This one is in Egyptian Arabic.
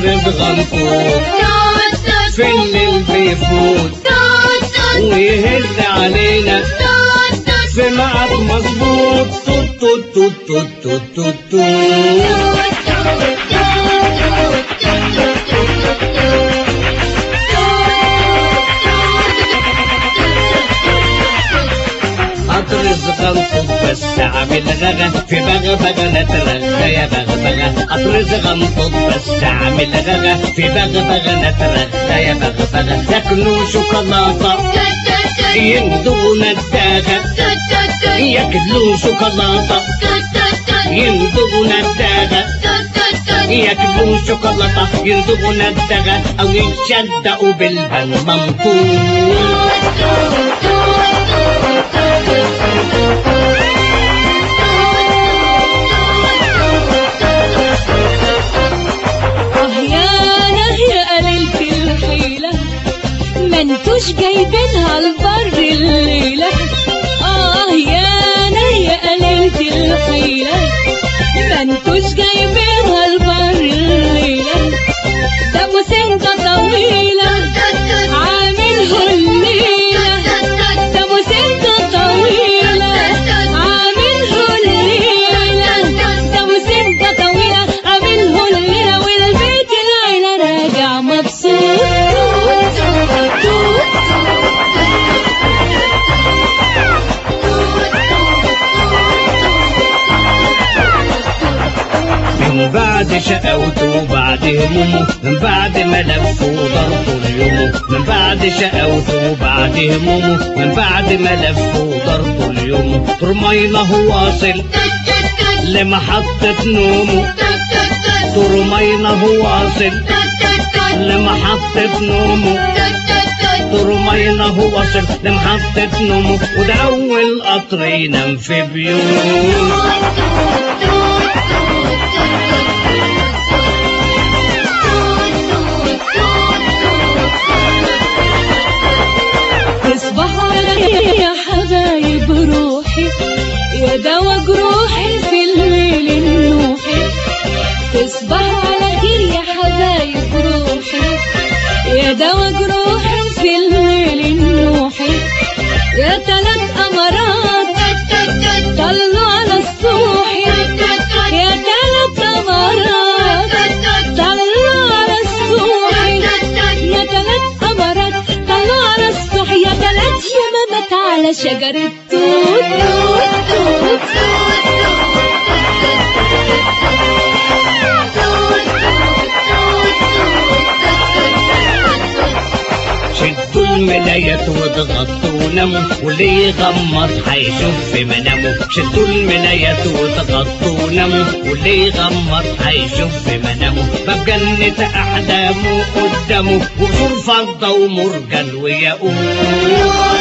اطرد غنطوط في الليل بيفوت ويهز علينا في ميعاد مظبوط توت توت توت توت توت توت توت اطرز غنطوط بس عامل غغا في بغا بغا نترغى يا بغا بغا اطرز غنطوط بس عامل غغا في بغا بغا نترغى يا بغا بغا ياكلوا شوكولاته يندوا نداغه ياكلوا شوكولاته يندوا نداغه ياكلوا شوكولاته يندوا نداغه او يتشدقوا بالهن ممطوط اه يا نهي قللت الحيلة ما انتوش جايبينها البر الليلة اه يا نهي قللت الحيلة ما انتوش جايبينها البر الليلة ده ابو سنة طويلة عامله الليلة ده ابو سنة طويلة عامله الليلة ده ابو سنة طويلة عامله الليلة والبيت العيلة راجع من بعد شقاوته وبعد همومه من بعد ما لف وضربه اليوم من بعد شقاوته وبعد همومه من بعد ما لف وضربه اليوم ترميله واصل لمحطة نومه ترميله واصل لمحطة نومه ترميله واصل لمحطة نومه وده أول قطر ينام في بيوت تصبحوا على خير يا حبايب روحي يا دوا جروحي في الليل النوحي تصبحوا على خير يا حبايب روحي يا دوا جروحي في الليل النوحي يا تلات أمارات طلوا على الصوح يا تلات أمارات طلوا على الصوح يا تلات أمارات طلعوا على السطح يا تلات يمامات على شجرة توت توت توت شدوا الملايات واضغطوا وناموا واللي يغمض هيشوف في منامه شدوا الملايات واضغطوا وناموا واللي يغمض هيشوف في منامه باب جنة أحلامه قدامه وصول فضة ومرجل وياقوت